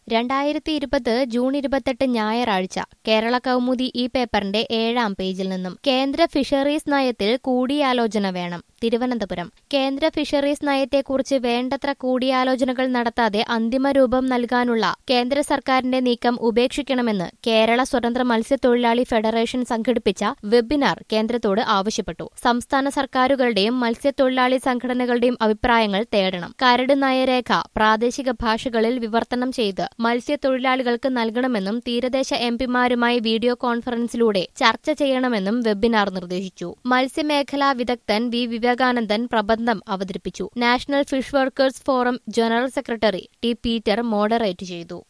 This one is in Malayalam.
രണ്ടായിരത്തി ഇരുപത് ജൂൺ ഇരുപത്തെട്ട് ഞായറാഴ്ച കേരള കൗമുദി ഈ പേപ്പറിന്റെ ഏഴാം പേജിൽ നിന്നും കേന്ദ്ര ഫിഷറീസ് നയത്തിൽ കൂടിയാലോചന വേണം തിരുവനന്തപുരം കേന്ദ്ര ഫിഷറീസ് നയത്തെക്കുറിച്ച് വേണ്ടത്ര കൂടിയാലോചനകൾ നടത്താതെ അന്തിമ രൂപം നൽകാനുള്ള കേന്ദ്ര സർക്കാരിന്റെ നീക്കം ഉപേക്ഷിക്കണമെന്ന് കേരള സ്വതന്ത്ര മത്സ്യത്തൊഴിലാളി ഫെഡറേഷൻ സംഘടിപ്പിച്ച വെബിനാർ കേന്ദ്രത്തോട് ആവശ്യപ്പെട്ടു സംസ്ഥാന സർക്കാരുകളുടെയും മത്സ്യത്തൊഴിലാളി സംഘടനകളുടെയും അഭിപ്രായങ്ങൾ തേടണം കരട് നയരേഖ പ്രാദേശിക ഭാഷകളിൽ വിവർത്തനം ചെയ്ത് മത്സ്യത്തൊഴിലാളികൾക്ക് നൽകണമെന്നും തീരദേശ എംപിമാരുമായി വീഡിയോ കോൺഫറൻസിലൂടെ ചർച്ച ചെയ്യണമെന്നും വെബിനാർ നിർദ്ദേശിച്ചു മത്സ്യമേഖലാ വിദഗ്ധൻ വി വിവേകാനന്ദൻ പ്രബന്ധം അവതരിപ്പിച്ചു national fish workers forum general secretary T Peter moderate ചെയ്തു